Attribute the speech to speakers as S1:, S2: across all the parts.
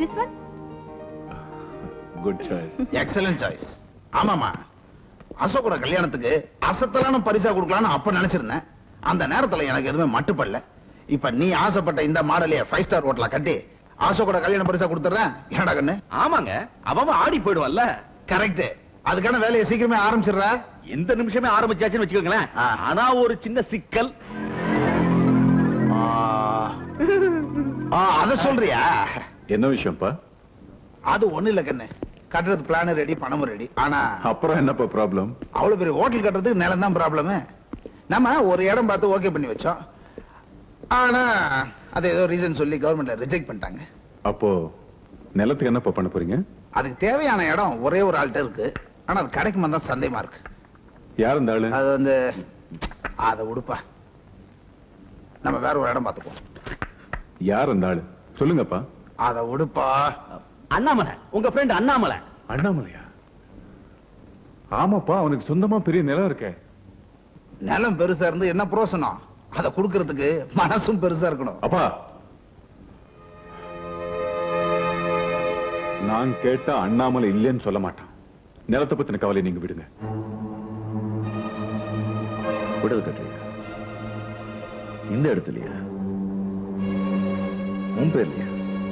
S1: This one
S2: good choice
S3: excellent choice ஆமாமா அசோகோட கல்யாணத்துக்கு அசத்தலான பரிசா கொடுக்கலாம்னு அப்ப நினைச்சிருந்தேன் அந்த நேரத்துல எனக்கு எதுவுமே மட்டுப்படல இப்ப நீ ஆசைப்பட்ட இந்த மாடலைய ஃபைவ் ஸ்டார் ஹோட்டலா கட்டி அசோகோட கல்யாண பரிசா கொடுத்துறேன் ஏடா கண்ணு
S4: ஆமாங்க அவன் ஆடி போயிடுவான்ல
S3: கரெக்ட் அதுக்கான வேலையை சீக்கிரமே ஆரம்பிச்சிடுற
S4: எந்த நிமிஷமே ஆரம்பிச்சாச்சுன்னு வச்சுக்கோங்களேன்
S3: ஆ.
S4: ஆனா ஒரு சின்ன சிக்கல்
S3: அத சொல்றியா
S2: என்ன விஷயம்ப்பா
S3: அது ஒண்ணு இல்ல கண்ணு கட்டுறது பிளான் ரெடி பணமும் ரெடி ஆனா
S2: அப்புறம் என்னப்பா ப்ராப்ளம்
S3: அவ்வளவு பெரிய ஹோட்டல் கட்டுறதுக்கு நிலம் தான் ப்ராப்ளம் நம்ம ஒரு இடம் பார்த்து ஓகே பண்ணி வச்சோம் ஆனா அது ஏதோ ரீசன் சொல்லி கவர்மெண்ட்ல ரிஜெக்ட் பண்ணிட்டாங்க
S2: அப்போ நிலத்துக்கு என்னப்பா பண்ண போறீங்க
S3: அதுக்கு தேவையான இடம் ஒரே ஒரு ஆள்கிட்ட இருக்கு ஆனா அது கிடைக்குமா தான் சந்தேகமா இருக்கு
S2: யார் இந்த ஆளு
S3: அது வந்து அதை உடுப்பா நம்ம வேற ஒரு இடம் பார்த்துக்குவோம்
S2: யார் அந்த ஆளு சொல்லுங்கப்பா
S3: அதை உடுப்பா
S4: அண்ணாமலை உங்க ஃப்ரெண்ட் அண்ணாமலை
S2: அண்ணாமலையா ஆமாப்பா அவனுக்கு சொந்தமா பெரிய நிலம் இருக்கே
S3: நிலம் பெருசா இருந்து என்ன புரோசனம் அதை கொடுக்கறதுக்கு மனசும் பெருசா இருக்கணும்
S2: அப்பா நான் கேட்ட அண்ணாமலை இல்லைன்னு சொல்ல மாட்டான் நிலத்தை பத்தின கவலை நீங்க விடுங்க
S5: விடல் கட்டுறியா இந்த இடத்துலயா உன் பேர்லயா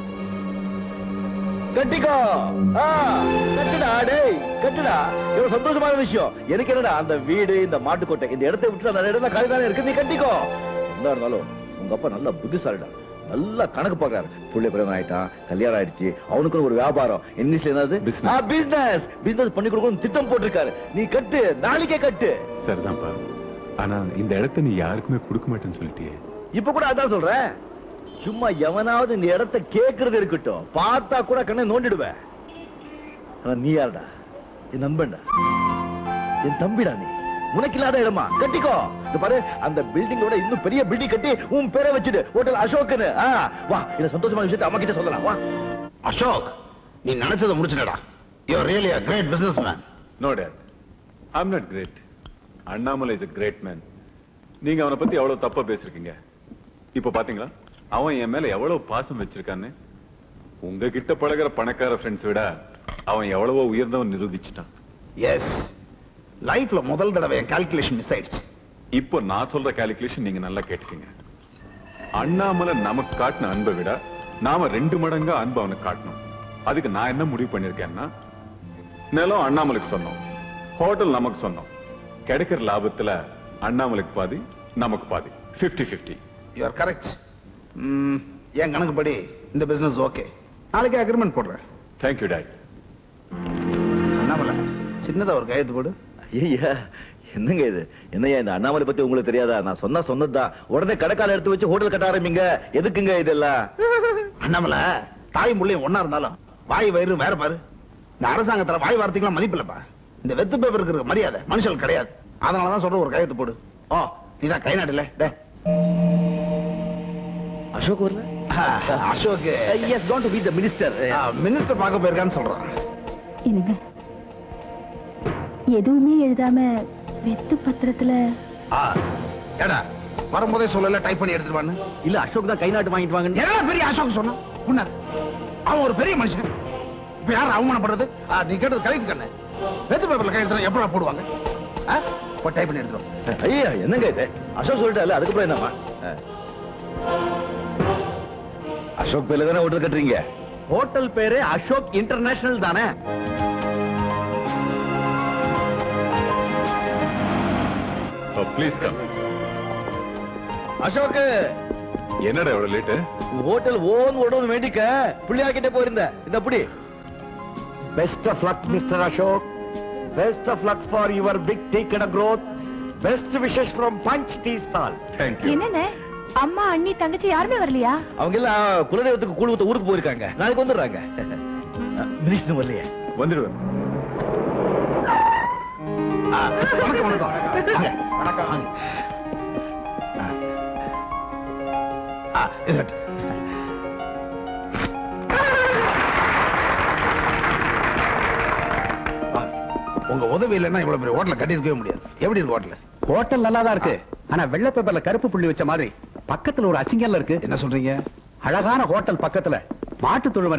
S4: கட்டிக்கோ ஆ, கட்டுடா டேய் கட்டுடா இவ்வளவு சந்தோஷமான விஷயம் எனக்கு என்னடா அந்த வீடு இந்த மாட்டுக்கோட்டை இந்த இடத்தை விட்டு அந்த இடம் காலி தானே இருக்கு நீ கட்டிக்கோ என்ன இருந்தாலும் உங்க அப்பா நல்லா புத்திசாலிடா நல்லா கணக்கு பாக்குறாரு புள்ளை பிறகு ஆயிட்டான் கல்யாணம் ஆயிடுச்சு அவனுக்கு ஒரு வியாபாரம் இங்கிலீஷ்ல என்னது
S2: Business.
S4: பிசினஸ் பிசினஸ் பண்ணி கொடுக்கணும் திட்டம் போட்டிருக்காரு நீ கட்டு நாளைக்கே கட்டு
S2: சரிதான்ப்பா ஆனா இந்த இடத்தை நீ யாருக்குமே கொடுக்க மாட்டேன்னு சொல்லிட்டியே
S4: இப்ப கூட அதான் சொல்றேன் சும்மா எவனாவது இந்த இடத்தை கேக்குறது இருக்கட்டும் பார்த்தா கூட கண்ணை நோண்டிடுவேன் ஆனா நீ யாருடா என் நண்பன்டா என் தம்பிடா நீ உனக்கு இல்லாத இடமா கட்டிக்கோ இந்த பாரு அந்த பில்டிங்கோட இன்னும் பெரிய பில்டிங் கட்டி உன் பேரை வச்சுடு ஹோட்டல் அசோக்னு ஆ, வா இந்த சந்தோஷமான விஷயத்தை அம்மா கிட்ட சொல்லலாம் வா
S3: அசோக் நீ நினைச்சதை முடிச்சுடா you really a great business man
S2: no dad I'm not great Annamalai is a great man நீங்க அவனை பத்தி எவ்வளவு தப்பா பேசிருக்கீங்க இப்ப பாத்தீங்களா அவன் என் மேல எவ்வளவு பாசம் வச்சிருக்கான்னு உங்ககிட்ட பழகுற பணக்கார ஃப்ரெண்ட்ஸ் விட அவன் எவ்வளவோ உயர்ந்தவன் நிரூபிச்சிட்டான்
S3: எஸ் லைஃப்ல முதல் தடவை என் கால்குலேஷன் மிஸ் ஆயிடுச்சு
S2: இப்போ நான் சொல்ற கால்குலேஷன் நீங்க நல்லா கேட்டுக்கீங்க அண்ணாமலை நமக்கு காட்டின அன்பை விட நாம ரெண்டு மடங்கா அன்பு அவனுக்கு காட்டணும் அதுக்கு நான் என்ன முடிவு பண்ணிருக்கேன்னா நிலம் அண்ணாமலைக்கு சொன்னோம் ஹோட்டல் நமக்கு சொன்னோம் கிடைக்கிற லாபத்துல அண்ணாமலைக்கு பாதி நமக்கு பாதி 50 50
S3: யூ ஆர் கரெக்ட் என் கணக்குப்படி இந்த பிசினஸ் ஓகே நாளைக்கு அக்ரிமெண்ட் போடுறேன்
S2: தேங்க்யூ டாட்
S3: அண்ணாமலை சின்னதா ஒரு கையெழுத்து போடு
S5: ஐயா என்னங்க இது என்னய்யா இந்த அண்ணாமலை பத்தி உங்களுக்கு தெரியாதா நான் சொன்னா சொன்னதுதான் உடனே கடைக்கால எடுத்து வச்சு ஹோட்டல் கட்ட ஆரம்பிங்க எதுக்குங்க இதெல்லாம்
S3: அண்ணாமலை தாய் முள்ளையும் ஒண்ணா இருந்தாலும் வாய் வயிறு வேற பாரு இந்த அரசாங்கத்துல வாய் வார்த்தைக்கெல்லாம் மதிப்பு இல்லப்பா இந்த வெத்து பேப்பருக்கு இருக்க மரியாதை மனுஷங்களுக்கு கிடையாது அதனாலதான் சொல்ற ஒரு கையெழுத்து போடு ஓ நீதான் கை நாட்டு இல்ல டே
S5: அசோக் வரல
S3: Ashok
S4: yes gone to be the minister
S3: minister பார்க்க போயிருக்கான்னு சொல்றான்
S1: என்னங்க எதுவுமே எழுதாம வெத்து பத்திரத்துல
S3: ஆ, ஏடா வரும்போதே சொல்லல டைப் பண்ணி எடுத்துட்டு வான்னு
S4: இல்ல அசோக் தான் கை நாட்டு வாங்கிட்டு வாங்க
S3: என்ன பெரிய அசோக் சொன்னான் உன்ன அவன் ஒரு பெரிய மனுஷன் இப்ப யார் அவமானப்படுறது ஆ, நீ கேட்டது கரெக்ட் கண்ணு வெத்து பேப்பர்ல கை எடுத்துறோம் எப்படா போடுவாங்க ஆ? போய் டைப் பண்ணி எடுத்துரும்
S5: ஐயா என்னங்க இது அசோக் சொல்லிட்டால அதுக்கப்புறம் என்னம்மா ஆ. அசோக் பேர்ல தானே ஹோட்டல் கட்டுறீங்க
S4: ஹோட்டல் பேரு அசோக் இன்டர்நேஷனல் தானே
S2: ப்ளீஸ் கம்
S5: அசோக்
S2: என்னடா எவ்வளவு லேட்டு
S5: ஹோட்டல் ஓன் உடனே வேண்டிக்க பிள்ளையா கிட்ட போயிருந்த இந்த அப்படி
S4: best of luck mister Ashok best of luck for your big tea கடை growth best wishes from punch tea stall
S2: thank you
S1: என்னண்ணே அம்மா அண்ணி தங்கச்சி யாருமே வரலையா
S5: அவங்க எல்லாம் குலதெய்வத்துக்கு கூழ் ஊத்த ஊருக்கு போயிருக்காங்க நாளைக்கு வந்துடுறாங்க மினிஸ்டர் வரலையே
S2: வந்துடுவேன்
S3: ஆ, வணக்கம் வணக்கம் வாங்க, வணக்கம் வாங்க. ஆ, இது கட்டு. ஆ, உங்க உதவி இல்லைன்னா இவ்வளவு பெரிய ஹோட்டல கட்டி இருக்கவே முடியாது எப்படி இருக்கு ஹோட்டல்
S4: ஹோட்டல் நல்லா தான் இருக்கு ஆனா வெள்ளை பேப்பர்ல கருப்பு புள்ளி வச்ச மாதிரி பக்கத்துல ஒரு அசிங்கல்ல இருக்கு
S3: என்ன சொல்றீங்க
S4: அழகான ஹோட்டல் பக்கத்துல மாட்டு தொழுவம்